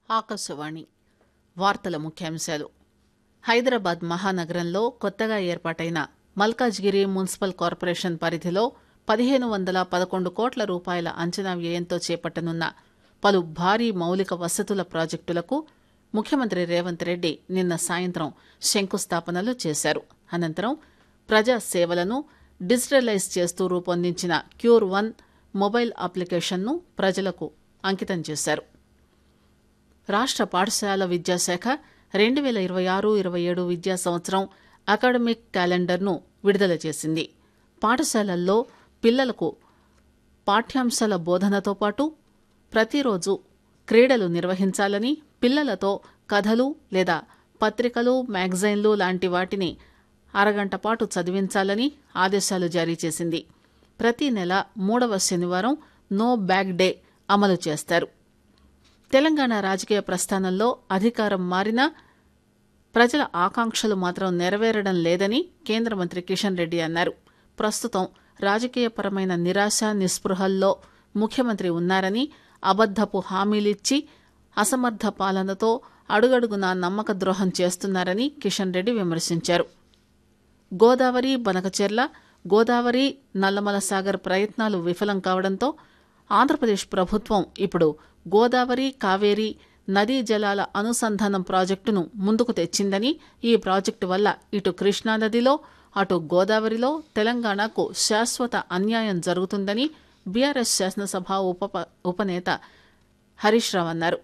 ఆకాశవాణి వార్తల ముఖ్యాంశాలు హైదరాబాద్ మహానగరంలో కొత్తగా ఏర్పాటైన మల్కాజ్గిరి మున్సిపల్ కార్పొరేషన్ పరిధిలో పదిహేను వందల పదకొండు కోట్ల రూపాయల అంచనా వ్యయంతో చేపట్టనున్న పలు భారీ మౌలిక వసతుల ప్రాజెక్టులకు ముఖ్యమంత్రి రేవంత్ రెడ్డి నిన్న సాయంత్రం శంకుస్థాపనలు చేశారు అనంతరం ప్రజా సేవలను డిజిటలైజ్ చేస్తూ రూపొందించిన క్యూర్ వన్ మొబైల్ అప్లికేషన్ను ప్రజలకు అంకితం చేశారు రాష్ట్ర పాఠశాల విద్యాశాఖ రెండు వేల ఇరవై ఆరు ఇరవై ఏడు విద్యా సంవత్సరం అకాడమిక్ క్యాలెండర్ను విడుదల చేసింది పాఠశాలల్లో పిల్లలకు పాఠ్యాంశాల బోధనతో పాటు ప్రతిరోజు క్రీడలు నిర్వహించాలని పిల్లలతో కథలు లేదా పత్రికలు మ్యాగజైన్లు లాంటి వాటిని అరగంట పాటు చదివించాలని ఆదేశాలు జారీ చేసింది ప్రతి నెల మూడవ శనివారం నో బ్యాగ్ డే అమలు చేస్తారు తెలంగాణ రాజకీయ ప్రస్థానంలో అధికారం మారినా ప్రజల ఆకాంక్షలు మాత్రం నెరవేరడం లేదని కేంద్ర మంత్రి కిషన్ రెడ్డి అన్నారు ప్రస్తుతం రాజకీయపరమైన నిరాశ నిస్పృహల్లో ముఖ్యమంత్రి ఉన్నారని అబద్దపు హామీలిచ్చి అసమర్థ పాలనతో అడుగడుగునా నమ్మక ద్రోహం చేస్తున్నారని కిషన్ రెడ్డి విమర్శించారు గోదావరి బనకచెర్ల గోదావరి నల్లమల సాగర్ ప్రయత్నాలు విఫలం కావడంతో ఆంధ్రప్రదేశ్ ప్రభుత్వం ఇప్పుడు గోదావరి కావేరి నదీ జలాల అనుసంధానం ప్రాజెక్టును ముందుకు తెచ్చిందని ఈ ప్రాజెక్టు వల్ల ఇటు కృష్ణానదిలో అటు గోదావరిలో తెలంగాణకు శాశ్వత అన్యాయం జరుగుతుందని బీఆర్ఎస్ శాసనసభ ఉప ఉపనేత హరీష్ రావు అన్నారు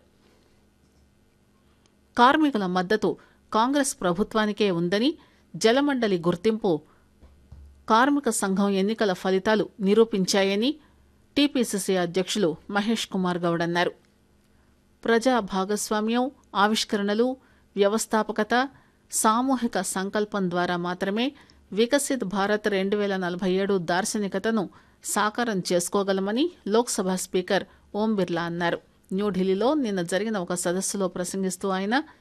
కార్మికుల మద్దతు కాంగ్రెస్ ప్రభుత్వానికే ఉందని జలమండలి గుర్తింపు కార్మిక సంఘం ఎన్నికల ఫలితాలు నిరూపించాయని టీపీసీసీ అధ్యక్షులు మహేష్ కుమార్ గౌడ్ అన్నారు ప్రజా భాగస్వామ్యం ఆవిష్కరణలు వ్యవస్థాపకత సామూహిక సంకల్పం ద్వారా మాత్రమే వికసిత్ భారత్ రెండు వేల నలభై ఏడు దార్శనికతను సాకారం చేసుకోగలమని లోక్సభ స్పీకర్ ఓం బిర్లా అన్నారు న్యూఢిల్లీలో నిన్న జరిగిన ఒక సదస్సులో ప్రసంగిస్తూ ఆయన